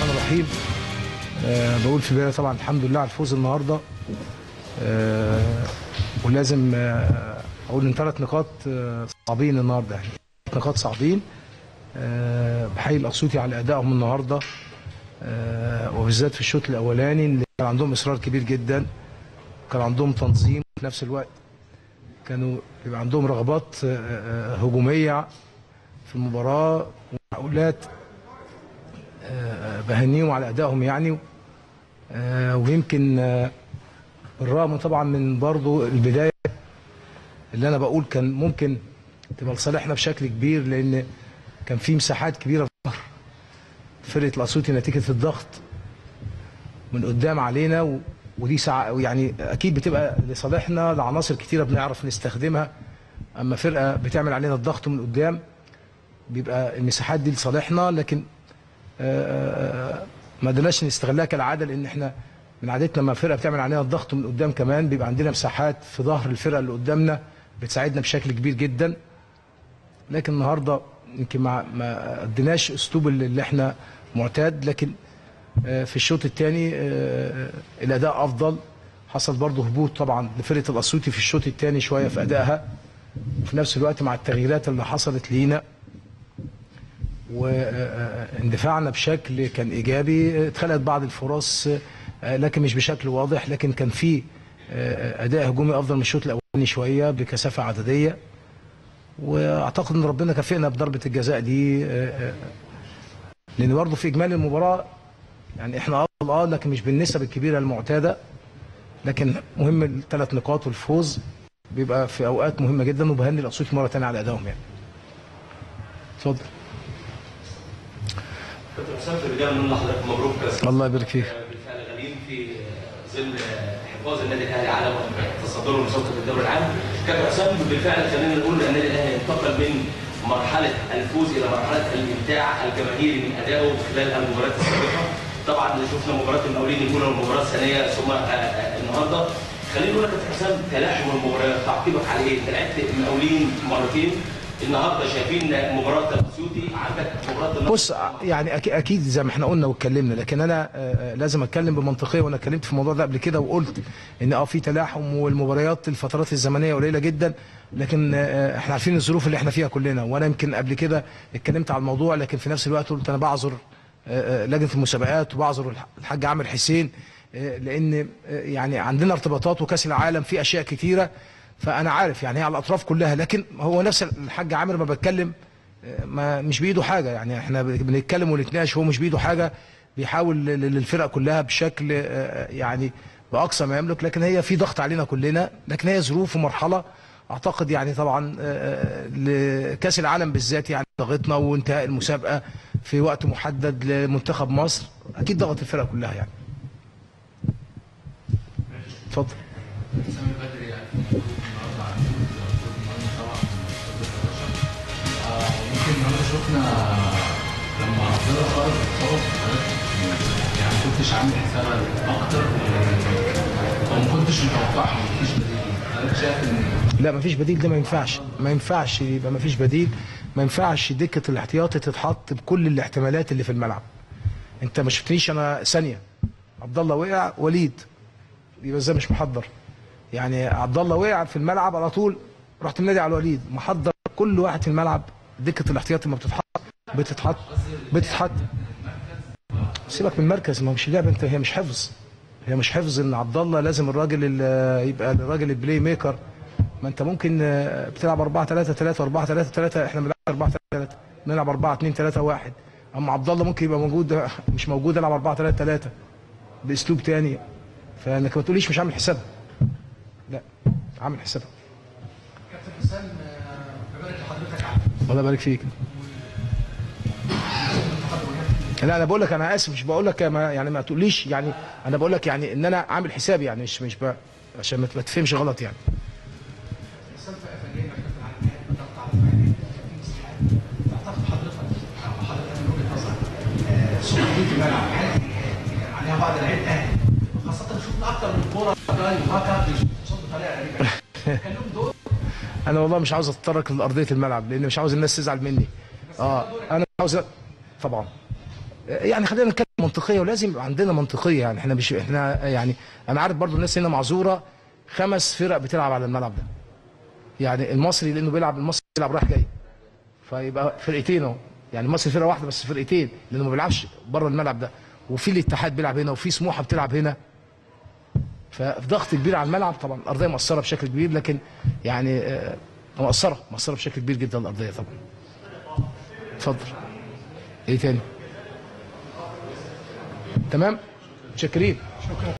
الرحمن الرحيم أه بقول في البدايه طبعا الحمد لله على الفوز النهارده أه ولازم أه اقول ان ثلاث نقاط أه صعبين النهارده يعني ثلاث نقاط صعبين أه بحيي الاسيوطي على ادائهم النهارده أه وبالذات في الشوط الاولاني اللي كان عندهم اصرار كبير جدا كان عندهم تنظيم في نفس الوقت كانوا بيبقى عندهم رغبات أه أه هجوميه في المباراه ومعقولات بهنيهم على ادائهم يعني آه ويمكن آه بالرغم طبعا من برضو البدايه اللي انا بقول كان ممكن تبقى لصالحنا بشكل كبير لان كان في مساحات كبيره في فرقه الاسيوطي نتيجه الضغط من قدام علينا و... ودي ساعة يعني اكيد بتبقى لصالحنا لعناصر كتيره بنعرف نستخدمها اما فرقه بتعمل علينا الضغط من قدام بيبقى المساحات دي لصالحنا لكن ما قدرناش نستغلها كالعاده لان احنا من عادتنا لما فرقه بتعمل علينا الضغط من قدام كمان بيبقى عندنا مساحات في ظهر الفرقه اللي قدامنا بتساعدنا بشكل كبير جدا لكن النهارده يمكن ما ما اديناش اسلوب اللي احنا معتاد لكن في الشوط الثاني الاداء افضل حصل برضه هبوط طبعا لفرقه الاسيوطي في الشوط الثاني شويه في ادائها وفي نفس الوقت مع التغييرات اللي حصلت لينا واندفاعنا بشكل كان ايجابي اتخلقت بعض الفرص لكن مش بشكل واضح لكن كان في اداء هجومي افضل من الشوط الاولاني شويه بكثافه عدديه واعتقد ان ربنا كافئنا بضربه الجزاء دي لان برضه في اجمالي المباراه يعني احنا افضل اه لكن مش بالنسب الكبيره المعتاده لكن مهم الثلاث نقاط والفوز بيبقى في اوقات مهمه جدا وبهني الاسيوطي مره ثانيه على ادائهم يعني اتفضل كابتن حسام في البدايه من حضرتك مبروك الله يبارك فيك بالفعل غاليين في ظل حفاظ النادي الاهلي على تصدره لمسابقه الدوري العام كابتن حسام بالفعل خلينا نقول ان النادي الاهلي انتقل من مرحله الفوز الى مرحله الابداع الجماهيري من ادائه خلال المباريات السابقه طبعا شفنا مباراه المقاولين يكون المباراه الثانيه ثم النهارده خلينا نقول يا كابتن حسام تلاحم المباريات تعقيبك على ايه؟ انت لعبت المقاولين مرتين النهارده شايفين مباراه الاسيوطي عندك مباراه بص يعني أكيد, اكيد زي ما احنا قلنا واتكلمنا لكن انا لازم اتكلم بمنطقيه وانا اتكلمت في الموضوع ده قبل كده وقلت ان اه في تلاحم والمباريات الفترات الزمنيه قليله جدا لكن احنا عارفين الظروف اللي احنا فيها كلنا وانا يمكن قبل كده اتكلمت على الموضوع لكن في نفس الوقت قلت انا بعذر لجنه المسابقات وبعذر الحاج عامر حسين لان يعني عندنا ارتباطات وكاس العالم في اشياء كتيره فانا عارف يعني هي على الاطراف كلها لكن هو نفس الحاج عامر ما بتكلم ما مش بايده حاجه يعني احنا بنتكلم ونتناقش هو مش بايده حاجه بيحاول للفرق كلها بشكل يعني باقصى ما يملك لكن هي في ضغط علينا كلنا لكن هي ظروف ومرحله اعتقد يعني طبعا لكاس العالم بالذات يعني ضغطنا وانتهاء المسابقه في وقت محدد لمنتخب مصر اكيد ضغط الفرق كلها يعني اتفضل سامي بدري يعني النهارده عن طبعا يمكن النهارده شفنا لما عبد الله خرج اتصاب يعني ما كنتش عامل حسابها اكتر وما كنتش متوقعها ما فيش بديل حضرتك شايف ان لا مفيش بديل ده ما ينفعش ما ينفعش يبقى مفيش بديل ما ينفعش دكه الاحتياطي تتحط بكل الاحتمالات اللي في الملعب انت ما شفتنيش انا ثانيه عبد الله وقع وليد يبقى ازاي مش محضر يعني عبد الله وقع في الملعب على طول رحت منادي على الوليد محضر كل واحد في الملعب دكه الاحتياطي ما بتتحط بتتحط بتتحط سيبك من المركز ما مش لعبه انت هي مش حفظ هي مش حفظ ان عبد الله لازم الراجل اللي يبقى الراجل البلاي ميكر ما انت ممكن بتلعب 4 3 3 4 3 3 احنا بنلعب 4 3 بنلعب 4 2 3 1 اما عبد الله ممكن يبقى موجود مش موجود العب 4 3 3 باسلوب تاني فانك ما تقوليش مش عامل حسابها لا عامل حسابها كابتن حسام ببارك لحضرتك على الله يبارك فيك لا انا بقول لك انا اسف مش بقول لك ما يعني ما تقوليش يعني انا بقول لك يعني ان انا عامل حسابي يعني مش مش ب... عشان ما تفهمش غلط يعني حسام في افاجئنا كابتن على النهايه ضغط على الفريق في مساحات تعتقد حضرتك او حضرتك من وجهه نظرك سلوكيه الملعب هل عليها بعض لعيبه الاهلي خاصه شفنا اكتر من كوره جاي وهاكا بيشوط بطريقه غريبه كان لهم دور انا والله مش عاوز اتطرق لارضيه الملعب لان مش عاوز الناس تزعل مني اه انا عاوز طبعا يعني خلينا نتكلم منطقيه ولازم يبقى عندنا منطقيه يعني احنا مش احنا يعني انا عارف برضو الناس هنا معذوره خمس فرق بتلعب على الملعب ده يعني المصري لانه بيلعب المصري بيلعب رايح جاي فيبقى فرقتين اهو يعني المصري فرقه واحده بس فرقتين لانه ما بيلعبش بره الملعب ده وفي الاتحاد بيلعب هنا وفي سموحه بتلعب هنا فضغط كبير على الملعب طبعا الارضيه مؤثره بشكل كبير لكن يعني آه، مؤثره مؤثره بشكل كبير جدا الارضيه طبعا اتفضل ايه تاني تمام متشكرين